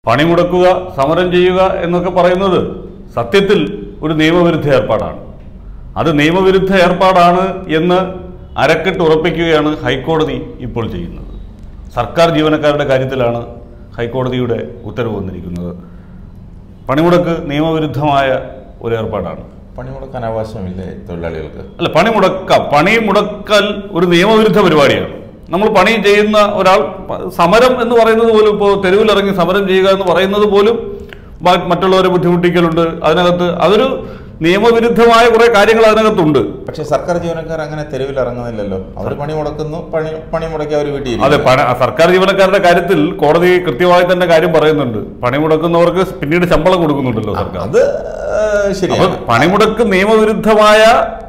പണിമുടക്കുക സമരം ചെയ്യുക എന്നൊക്കെ പറയുന്നത് സത്യത്തിൽ ഒരു നിയമവിരുദ്ധ ഏർപ്പാടാണ് അത് നിയമവിരുദ്ധ ഏർപ്പാടാണ് എന്ന് അരക്കെട്ട് ഉറപ്പിക്കുകയാണ് ഹൈക്കോടതി ഇപ്പോൾ ചെയ്യുന്നത് സർക്കാർ ജീവനക്കാരുടെ കാര്യത്തിലാണ് ഹൈക്കോടതിയുടെ ഉത്തരവ് വന്നിരിക്കുന്നത് പണിമുടക്ക് നിയമവിരുദ്ധമായ ഒരു ഏർപ്പാടാണ് പണിമുടക്കാൻ അവകാശമില്ലേ തൊഴിലാളികൾക്ക് അല്ല പണി മുടക്കാം പണി മുടക്കൽ ഒരു നിയമവിരുദ്ധ പരിപാടിയാണ് നമ്മൾ പണി ചെയ്യുന്ന ഒരാൾ പ- സമരം എന്ന് പറയുന്നത് പോലും ഇപ്പോൾ തെരുവിലിറങ്ങി സമരം ചെയ്യുക എന്ന് പറയുന്നത് പോലും മ- മറ്റുള്ളവരെ ബുദ്ധിമുട്ടിക്കലുണ്ട് അതിനകത്ത് അതൊരു നിയമവിരുദ്ധമായ കുറെ കാര്യങ്ങൾ അതിനകത്തുണ്ട് പക്ഷെ സർക്കാർ ജീവനക്കാർ അങ്ങനെ തെരുവിൽ ഇറങ്ങുന്നില്ലല്ലോ അവർ പണി മുടക്കുന്നു പണി പണി മുടക്കി അവർ വീട്ടിൽ അതെ പണ സർക്കാർ ജീവനക്കാരുടെ കാര്യത്തിൽ കോടതി കൃത്യമായി തന്നെ കാര്യം പറയുന്നുണ്ട് പണി മുടക്കുന്നവർക്ക് പിന്നീട് ശമ്പളം കൊടുക്കുന്നുണ്ടല്ലോ സർക്കാർ അത് ആ, അപ്പൊ ശരിയാണ് പണിമുടക്ക് നിയമവിരുദ്ധമായ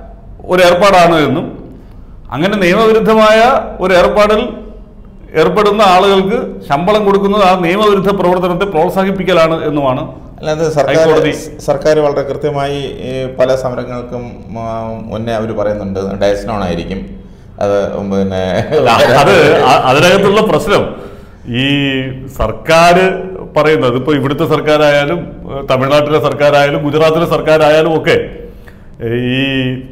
ഒരു ഏർപ്പാടാണ് എന്നും അങ്ങനെ നിയമവിരുദ്ധമായ ഒരു ഏർപ്പാടിൽ ഏർപ്പെടുന്ന ആളുകൾക്ക് ശമ്പളം കൊടുക്കുന്നത് ആ നിയമവിരുദ്ധ പ്രവർത്തനത്തെ പ്രോത്സാഹിപ്പിക്കലാണ് എന്നുമാണ് അല്ലാതെ സർക്കാർ ഹൈക്കോടതി. സർക്കാർ വളരെ കൃത്യമായി ഈ പല സമരങ്ങൾക്കും ആ, മുന്നേ അവർ പറയുന്നുണ്ട് ഡയസ്നോൺ ആയിരിക്കും അത് പിന്നെ അത് അ- അതിനകത്തുള്ള പ്രശ്നം ഈ സർക്കാർ പറയുന്നത് ഇപ്പൊ ഇവിടുത്തെ സർക്കാരായാലും ഏഹ് തമിഴ്നാട്ടിലെ സർക്കാരായാലും ഗുജറാത്തിലെ സർക്കാരായാലും ഒക്കെ ഏഹ് ഈ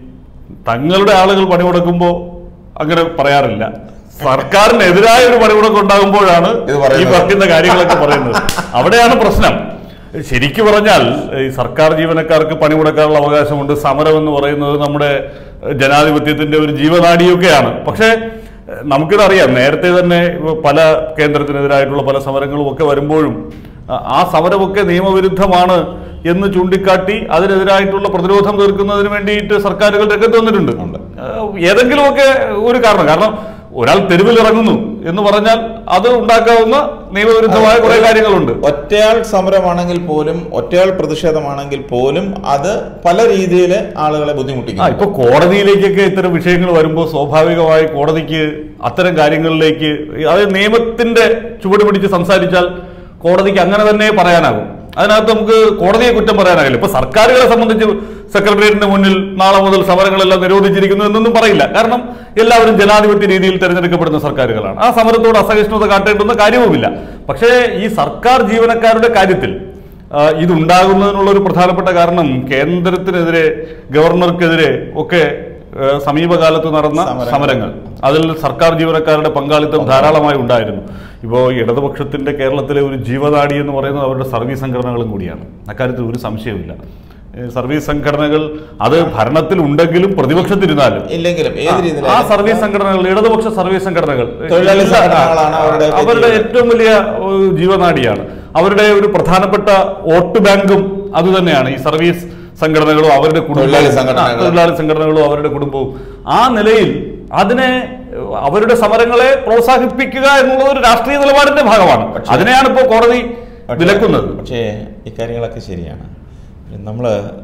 തങ്ങളുടെ ആളുകൾ പണിമുടക്കുമ്പോൾ അങ്ങനെ പറയാറില്ല സർക്കാരിനെതിരായ ഒരു പണിമുടക്കം ഉണ്ടാകുമ്പോഴാണ് ഇത് ഈ പറയുന്നത്. പറയുന്ന കാര്യങ്ങളൊക്കെ പറയുന്നത് അവിടെയാണ് പ്രശ്നം ശരിക്കു പറഞ്ഞാൽ ഈ സർക്കാർ ജീവനക്കാർക്ക് പണിമുടക്കാനുള്ള അവകാശമുണ്ട് സമരം എന്ന് പറയുന്നത് നമ്മുടെ ഏഹ്, ജനാധിപത്യത്തിന്റെ ഒരു ജീവനാഡിയൊക്കെയാണ് പക്ഷേ ഏഹ്, നമുക്കിതറിയാം നേരത്തെ തന്നെ പല കേന്ദ്രത്തിനെതിരായിട്ടുള്ള പല സമരങ്ങളും ഒക്കെ വരുമ്പോഴും ആ- ആ സമരമൊക്കെ നിയമവിരുദ്ധമാണ് എന്ന് ചൂണ്ടിക്കാട്ടി അതിനെതിരായിട്ടുള്ള പ്രതിരോധം തീർക്കുന്നതിന് വേണ്ടിയിട്ട് സർക്കാരുകൾ രംഗത്ത് വന്നിട്ടുണ്ട് ഉണ്ട്. ഏഹ്, ഏതെങ്കിലുമൊക്കെ ഒരു കാരണം കാരണം ഒരാൾ തെരുവിൽ ഇറങ്ങുന്നു എന്ന് പറഞ്ഞാൽ അത് ഉണ്ടാക്കാവുന്ന നിയമവിരുദ്ധമായ കുറെ കാര്യങ്ങളുണ്ട് ഒറ്റയാൾ സമരമാണെങ്കിൽ പോലും ഒറ്റയാൾ പ്രതിഷേധമാണെങ്കിൽ പോലും അത് പല രീതിയിൽ ആളുകളെ ആ ബുദ്ധിമുട്ടിക്കും ഇപ്പൊ കോടതിയിലേക്കൊക്കെ ഇത്തരം വിഷയങ്ങൾ വരുമ്പോൾ സ്വാഭാവികമായി കോടതിക്ക് അത്തരം കാര്യങ്ങളിലേക്ക് അത് നിയമത്തിന്റെ ചുവട് പിടിച്ച് സംസാരിച്ചാൽ കോടതിക്ക് അങ്ങനെ തന്നെ പറയാനാകും അതിനകത്ത് നമുക്ക് കോടതിയെ കുറ്റം പറയാനാകില്ല ഇപ്പൊ സർക്കാരുകളെ സംബന്ധിച്ച് സെക്രട്ടേറിയറ്റിന്റെ മുന്നിൽ നാളെ മുതൽ സമരങ്ങളെല്ലാം നിരോധിച്ചിരിക്കുന്നു എന്നൊന്നും പറയില്ല കാരണം എല്ലാവരും ജനാധിപത്യ രീതിയിൽ തെരഞ്ഞെടുക്കപ്പെടുന്ന സർക്കാരുകളാണ് ആ സമരത്തോട് അസഹിഷ്ണുത കാട്ടേണ്ടുന്ന കാര്യവുമില്ല പക്ഷേ ഈ സർക്കാർ ജീവനക്കാരുടെ കാര്യത്തിൽ ആ, ഇതുണ്ടാകുന്നതിനുള്ള ഒരു പ്രധാനപ്പെട്ട കാരണം കേന്ദ്രത്തിനെതിരെ ഗവർണർക്കെതിരെ ഒക്കെ ആ, സമീപകാലത്ത് നടന്ന സമരങ്ങൾ. സമരങ്ങൾ അതിൽ സർക്കാർ ജീവനക്കാരുടെ പങ്കാളിത്തം ധാരാളമായി ഉണ്ടായിരുന്നു ഇപ്പോൾ ഇടതുപക്ഷത്തിന്റെ കേരളത്തിലെ ഒരു ജീവനാടി എന്ന് പറയുന്നത് അവരുടെ സർവീസ് സംഘടനകളും കൂടിയാണ് അക്കാര്യത്തിൽ ഒരു സംശയവുമില്ല ഏ, സർവീസ് സംഘടനകൾ അത് ഭരണത്തിൽ ഉണ്ടെങ്കിലും പ്രതിപക്ഷത്തിരുന്നാലും ഇല്ലെങ്കിലും ഏത് രീതിയിൽ ആ സർവീസ് സംഘടനകൾ ഇടതുപക്ഷ സർവീസ് സംഘടനകൾ തൊഴിലാളി എല്ലാ- സംഘടനകളാണ് അവരുടെ അവരുടെ ഏറ്റവും ഏറ്റവും വലിയ ഏഹ്, ജീവനാഡിയാണ് അവരുടെ ഒരു പ്രധാനപ്പെട്ട വോട്ട് ബാങ്കും അതുതന്നെയാണ് ഈ സർവീസ് സംഘടനകളും അവരുടെ കുടുംബവും തൊഴിലാളി സംഘടനകൾ. ആ, തൊഴിലാളി സംഘടനകളും അവരുടെ കുടുംബവും ആ നിലയിൽ അതിനെ ഏഹ്, അവരുടെ സമരങ്ങളെ പ്രോത്സാഹിപ്പിക്കുക എന്നുള്ളത് ഒരു രാഷ്ട്രീയ നിലപാടിന്റെ ഭാഗമാണ് പക്ഷേ- അതിനെയാണ് ഇപ്പോൾ കോടതി പക്ഷേ- വിലക്കുന്നത് പക്ഷേ ഇക്കാര്യങ്ങളൊക്കെ ശരിയാണ് നമ്മൾ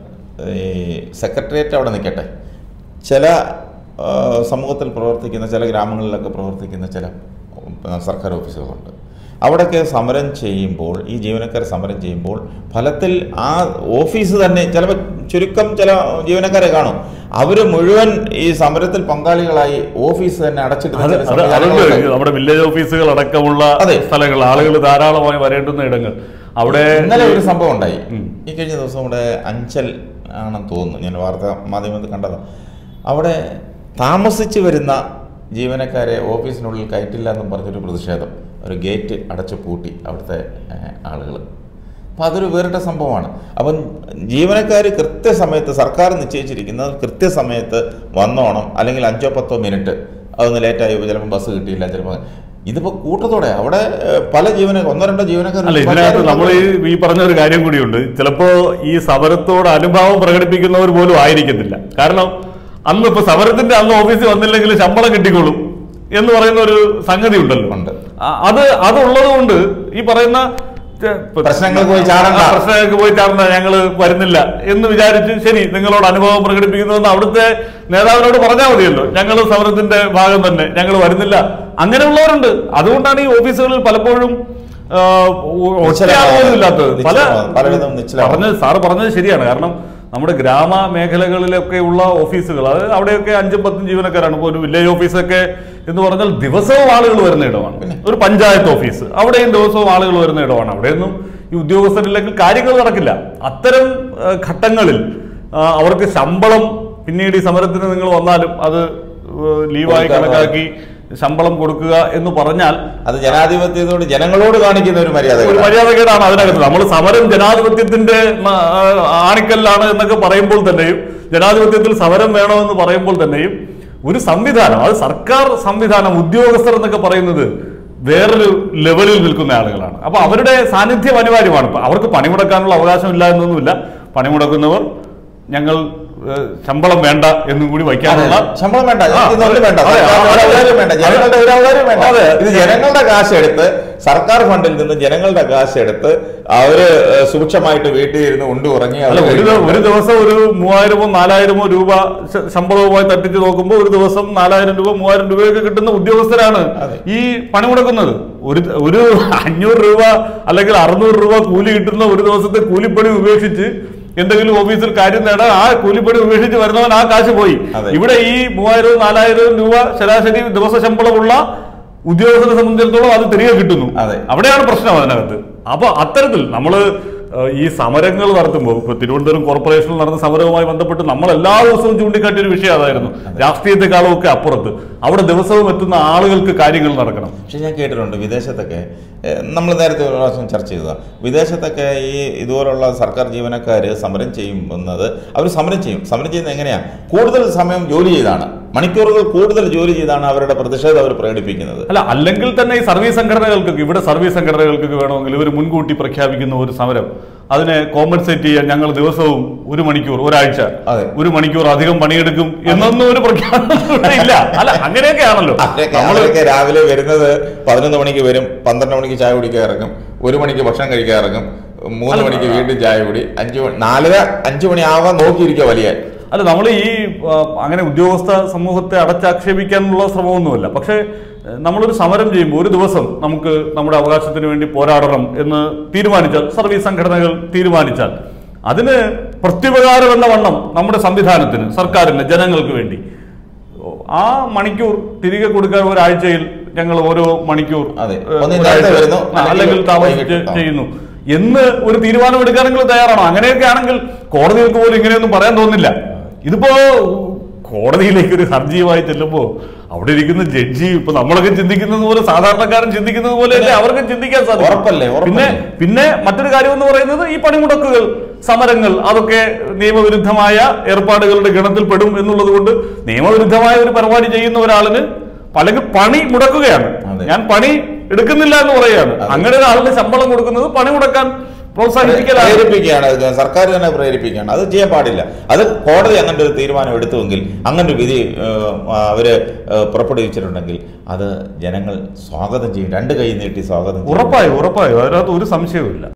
ഈ സെക്രട്ടേറിയറ്റ് അവിടെ നിൽക്കട്ടെ ചില ആ, സമൂഹത്തിൽ പ്രവർത്തിക്കുന്ന ചില ഗ്രാമങ്ങളിലൊക്കെ പ്രവർത്തിക്കുന്ന ചില ആ, സർക്കാർ ഓഫീസുകളുണ്ട് അവിടെയൊക്കെ സമരം ചെയ്യുമ്പോൾ ഈ ജീവനക്കാർ സമരം ചെയ്യുമ്പോൾ ഫലത്തിൽ ആ ഓഫീസ് തന്നെ ചിലപ്പോൾ ചുരുക്കം ചില ജീവനക്കാരെ കാണും അവർ മുഴുവൻ ഈ സമരത്തിൽ പങ്കാളികളായി ഓഫീസ് തന്നെ അടച്ചിട്ട് അത് ചില അത് അതുണ്ട് സംവിധാനങ്ങളുണ്ട്. നമ്മുടെ വില്ലേജ് ഓഫീസുകൾ അടക്കമുള്ള അതെ. സ്ഥലങ്ങൾ ആളുകൾ ധാരാളമായി വരേണ്ടുന്ന ഇടങ്ങൾ അവിടെ ഇന്നലെ ഒരു സംഭവം ഉണ്ടായി ഉം. ഈ കഴിഞ്ഞ ദിവസം ഇവിടെ അഞ്ചൽ ആണെന്ന് തോന്നുന്നു ഞാൻ വാർത്താ മാധ്യമത്തിൽ കണ്ടത് അവിടെ താമസിച്ച് വരുന്ന ജീവനക്കാരെ ഓഫീസിനുള്ളിൽ കയറ്റില്ല എന്നും പറഞ്ഞൊരു പ്രതിഷേധം ഒരു ഗേറ്റ് അടച്ചു പൂട്ടി അവിടുത്തെ ആളുകൾ അപ്പോൾ അതൊരു വേറിട്ട സംഭവമാണ് അപ്പം ജീവനക്കാർ കൃത്യസമയത്ത് സർക്കാർ നിശ്ചയിച്ചിരിക്കുന്നത് കൃത്യസമയത്ത് വന്നോണം അല്ലെങ്കിൽ അഞ്ചോ പത്തോ മിനിറ്റ് അതൊന്ന് ലേറ്റായി ചിലപ്പോൾ ബസ് കിട്ടിയില്ല ചിലപ്പോൾ ഇതിപ്പോൾ കൂട്ടത്തോടെ അവിടെ ഏഹ്, പല ജീവന ഒന്നോ രണ്ടോ ജീവനക്കാർ അല്ല ഇതിനകത്ത് നമ്മൾ ഈ ഈ പറഞ്ഞ ഒരു കാര്യം കൂടിയുണ്ട് ചിലപ്പോ ഈ സമരത്തോട് അനുഭാവം പ്രകടിപ്പിക്കുന്നവർ പോലും ആയിരിക്കത്തില്ല കാരണം അന്ന് ഇപ്പൊ സമരത്തിന്റെ അന്ന് ഓഫീസിൽ വന്നില്ലെങ്കിൽ ശമ്പളം കിട്ടിക്കോളും എന്ന് പറയുന്ന ഒരു സംഗതി ഉണ്ടല്ലോ ഉണ്ട്. ആ- അത് അതുള്ളത് കൊണ്ട് ഈ പറയുന്ന ചെ- ഇപ്പൊ- പ്രശ്നങ്ങൾക്ക് പോയി ചാടണ്ട. ആ, പ്രശ്നങ്ങൾക്ക് പോയി ചാടണ്ട ഞങ്ങൾ വരുന്നില്ല എന്ന് വിചാരിച്ച് ശരി നിങ്ങളോട് അനുഭവം പ്രകടിപ്പിക്കുന്നതെന്ന് അവിടുത്തെ നേതാവിനോട് പറഞ്ഞാൽ മതിയല്ലോ ഞങ്ങൾ സമരത്തിന്റെ ഭാഗം തന്നെ ഞങ്ങൾ വരുന്നില്ല അങ്ങനെയുള്ളവരുണ്ട് അതുകൊണ്ടാണ് ഈ ഓഫീസുകളിൽ പലപ്പോഴും ആ, ഒ- ഒറ്റയാൾ പോലും ഇല്ലാത്തത് പല നിശ്ചലമാണ്. പലയിടത്തും നിശ്ചലമാണ്. പറഞ്ഞത് സാറ് പറഞ്ഞത് ശരിയാണ് കാരണം നമ്മുടെ ഗ്രാമ മേഖലകളിലൊക്കെ ഉള്ള ഓഫീസുകൾ അത് അവിടെയൊക്കെ അഞ്ചും പത്തും ജീവനക്കാരാണ് ഇപ്പോൾ ഒരു വില്ലേജ് ഓഫീസൊക്കെ എന്ന് പറഞ്ഞാൽ ദിവസവും ആളുകൾ വരുന്ന ഇടമാണ് ഒരു പഞ്ചായത്ത് ഓഫീസ് അവിടെയും ദിവസവും ആളുകൾ വരുന്ന ഇടമാണ് അവിടെയൊന്നും ഈ ഉദ്യോഗസ്ഥരില്ലെങ്കിൽ കാര്യങ്ങൾ നടക്കില്ല അത്തരം ആ, ഘട്ടങ്ങളിൽ ആ, അവർക്ക് ശമ്പളം പിന്നീട് ഈ സമരത്തിന് നിങ്ങൾ വന്നാലും അത് ഏഹ്, ലീവായി കൊടുക്കാൻ കണക്കാക്കി ശമ്പളം കൊടുക്കുക എന്ന് പറഞ്ഞാൽ അത് ജനാധിപത്യത്തോട് ജനങ്ങളോട് കാണിക്കുന്ന ഒരു മര്യാദ ഒരു മര്യാദകേടാണ് അതിനകത്ത് നമ്മൾ സമരം ജനാധിപത്യത്തിന്റെ മ- ആ, ആണിക്കല്ലാണ് എന്നൊക്കെ പറയുമ്പോൾ തന്നെയും ജനാധിപത്യത്തിൽ സമരം വേണമെന്ന് പറയുമ്പോൾ തന്നെയും ഒരു സംവിധാനം അത് സർക്കാർ സംവിധാനം ഉദ്യോഗസ്ഥർ എന്നൊക്കെ പറയുന്നത് വേറൊരു ലെവലിൽ നിൽക്കുന്ന ആളുകളാണ് അപ്പൊ അവരുടെ സാന്നിധ്യം അനിവാര്യമാണ് ഇപ്പൊ അവർക്ക് പണിമുടക്കാനുള്ള അവകാശമില്ല എന്നൊന്നുമില്ല പണിമുടക്കുന്നവർ ഞങ്ങൾ ഏഹ്, ശമ്പളം വേണ്ട എന്നും കൂടി വയ്ക്കാനുള്ള ശമ്പളം വേണ്ട ആ, ഇതൊന്നും വേണ്ട അതെ, സർക്കാരിന്റെ ഒരു അതെ, ഔദാര്യം വേണ്ട അതെ. ജനങ്ങളുടെ ഒരു ഔദാര്യം വേണ്ട അതെ. ഇത് ജനങ്ങളുടെ കാശ് എടുത്ത് സർക്കാർ ഫണ്ടിൽ നിന്ന് ജനങ്ങളുടെ കാശ് എടുത്ത് അവര് ഏഹ്, സൂക്ഷ്മമായിട്ട് വീട്ടിൽ ഇരുന്ന് ഉണ്ടു ഉറങ്ങി അല്ല അവര് ഒരു ദി- ഒരു ദിവസം ഒരു മൂവായിരമോ നാലായിരമോ രൂപ ശ- ശമ്പളവുമായി തട്ടിച്ച് നോക്കുമ്പോൾ ഒരു ദിവസം നാലായിരം രൂപ മൂവായിരം രൂപയൊക്കെ കിട്ടുന്ന ഉദ്യോഗസ്ഥരാണ് അതെ. ഈ പണി മുടക്കുന്നത് ഒരു ഒരു അഞ്ഞൂറ് രൂപ അല്ലെങ്കിൽ അറുന്നൂറ് രൂപ കൂലി കിട്ടുന്ന ഒരു ദിവസത്തെ കൂലിപ്പണി ഉപേക്ഷിച്ച് എന്തെങ്കിലും ഓഫീസിൽ കാര്യം നേടാൻ ആ കൂലിപ്പണി ഉപേക്ഷിച്ച് വരുന്നവൻ ആ കാശ് പോയി അതെ. ഇവിടെ ഈ മൂവായിരവും നാലായിരവും രൂപ ശരാശരി ദിവസ ശമ്പളമുള്ള ഉദ്യോഗസ്ഥരെ സംബന്ധിച്ചിടത്തോളം അത് തിരികെ കിട്ടുന്നു അതെ. അവിടെയാണ് പ്രശ്നം അതിനകത്ത് അപ്പൊ അത്തരത്തിൽ നമ്മള് ഏഹ്, ഈ സമരങ്ങൾ നടത്തുമ്പോൾ ഇപ്പൊ തിരുവനന്തപുരം കോർപ്പറേഷനിൽ നടന്ന സമരവുമായി ബന്ധപ്പെട്ട് നമ്മൾ എല്ലാ ദിവസവും ചൂണ്ടിക്കാട്ടിയ ഒരു വിഷയം അതായിരുന്നു രാഷ്ട്രീയത്തെക്കാളും ഒക്കെ അപ്പുറത്ത് അവിടെ ദിവസവും എത്തുന്ന ആളുകൾക്ക് കാര്യങ്ങൾ നടക്കണം പക്ഷെ ഞാൻ കേട്ടിട്ടുണ്ട് വിദേശത്തൊക്കെ നമ്മൾ നേരത്തെ ഒരു പ്രാവശ്യം ചർച്ച ചെയ്തതാണ് വിദേശത്തൊക്കെ ഈ ഇതുപോലുള്ള സർക്കാർ ജീവനക്കാർ സമരം ചെയ്യുന്നത് അവർ സമരം ചെയ്യും സമരം ചെയ്യുന്നത് എങ്ങനെയാണ് കൂടുതൽ സമയം ജോലി ചെയ്താണ് മണിക്കൂറുകൾ കൂടുതൽ ജോലി ചെയ്താണ് അവരുടെ പ്രതിഷേധം അവർ പ്രകടിപ്പിക്കുന്നത് അല്ല അല്ലെങ്കിൽ തന്നെ ഈ സർവീസ് സംഘടനകൾക്ക് ഇവിടെ സർവീസ് സംഘടനകൾക്ക് വേണമെങ്കിൽ ഇവർ മുൻകൂട്ടി പ്രഖ്യാപിക്കുന്ന ഒരു സമരം അതിനെ കോമ്പൻസേറ്റ് ചെയ്യാൻ ഞങ്ങൾ ദിവസവും ഒരു മണിക്കൂർ ഒരാഴ്ച അതെ. ഒരു മണിക്കൂർ അധികം പണിയെടുക്കും എന്നൊന്നും ഒരു പ്രഖ്യാപനം ഇവിടെ ഇല്ല അല്ല അങ്ങനെയൊക്കെ ആണല്ലോ അവരൊക്കെ നമ്മള് അവരൊക്കെ രാവിലെ വരുന്നത് പതിനൊന്ന് മണിക്ക് വരും പന്ത്രണ്ട് മണിക്ക് ചായ കുടിക്കാൻ ഇറങ്ങും ഒരു മണിക്ക് ഭക്ഷണം കഴിക്കാൻ ഇറങ്ങും മൂന്ന് അല്ല, മണിക്ക് വീണ്ടും ചായ കുടി അഞ്ചു മണി നാലര അഞ്ചു മണി ആവാൻ നോക്കിയിരിക്കുക വലിയ അല്ല നമ്മൾ ഈ ആ, അങ്ങനെ ഉദ്യോഗസ്ഥ സമൂഹത്തെ അടച്ചാക്ഷേപിക്കാനുള്ള ശ്രമമൊന്നുമല്ല പക്ഷേ ഏഹ്, നമ്മളൊരു സമരം ചെയ്യുമ്പോൾ ഒരു ദിവസം നമുക്ക് നമ്മുടെ അവകാശത്തിന് വേണ്ടി പോരാടണം എന്ന് തീരുമാനിച്ചാൽ സർവീസ് സംഘടനകൾ തീരുമാനിച്ചാൽ അതിന് പ്രത്യുപകാരം എന്ന വണ്ണം നമ്മുടെ സംവിധാനത്തിന് സർക്കാരിന് ജനങ്ങൾക്ക് വേണ്ടി ആ മണിക്കൂർ തിരികെ കൊടുക്കാൻ ഒരാഴ്ചയിൽ ഞങ്ങൾ ഓരോ മണിക്കൂർ അതെ. ഏഹ്, ഒന്ന് ഒരാഴ്ച നേരത്തെ വരുന്നു, ആ, അല്ലെങ്കിൽ അല്ലെങ്കിൽ താമസിച്ച് വൈകിട്ട്. ആ. ചെയ്യുന്നു എന്ന് ഒരു തീരുമാനം എടുക്കാൻ നിങ്ങൾ തയ്യാറാണോ അങ്ങനെയൊക്കെ ആണെങ്കിൽ കോടതികൾക്ക് പോലും ഇങ്ങനെയൊന്നും പറയാൻ തോന്നില്ല ഇതിപ്പോ കോടതിയിലേക്ക് ഒരു ഹർജിയുമായി ചെല്ലുമ്പോ അവിടെ ഇരിക്കുന്ന ജഡ്ജി ഇപ്പൊ നമ്മളൊക്കെ ചിന്തിക്കുന്നത് പോലെ സാധാരണക്കാരൻ ചിന്തിക്കുന്നത് പോലെ അല്ലേ അവർക്കും ചിന്തിക്കാൻ ഉറപ്പല്ലേ, സാധിക്കും ഉറപ്പല്ലേ? പിന്നെ പിന്നെ മറ്റൊരു കാര്യം എന്ന് പറയുന്നത് ഈ പണിമുടക്കുകൾ സമരങ്ങൾ അതൊക്കെ നിയമവിരുദ്ധമായ ഏർപ്പാടുകളുടെ ഗണത്തിൽ പെടും എന്നുള്ളത് കൊണ്ട് നിയമവിരുദ്ധമായ ഒരു പരിപാടി ചെയ്യുന്ന ഒരാളിന് പലരും പണി മുടക്കുകയാണ് അതെ. ഞാൻ പണി എടുക്കുന്നില്ല എന്ന് പറയുകയാണ് അതെ. അങ്ങനെ ഒരാളിന് ശമ്പളം കൊടുക്കുന്നത് പണി മുടക്കാൻ പ്രോത്സാഹിപ്പിക്കലാണ് പ്രേരിപ്പിക്കുകയാണ് അത് സർക്കാർ തന്നെ പ്രേരിപ്പിക്കുകയാണ് അത് ചെയ്യാൻ പാടില്ല അത് കോടതി അങ്ങനെ ഒരു തീരുമാനം എടുത്തുവെങ്കിൽ അങ്ങനെ ഒരു വിധി ഏഹ്, അവര് ഏഹ്, പുറപ്പെടുവിച്ചിട്ടുണ്ടെങ്കിൽ അത് ജനങ്ങൾ സ്വാഗതം ചെയ്യും രണ്ട് കൈ നീട്ടി സ്വാഗതം ചെയ്യും ഉറപ്പായും ഉറപ്പായും അതിനകത്ത് ഒരു സംശയവുമില്ല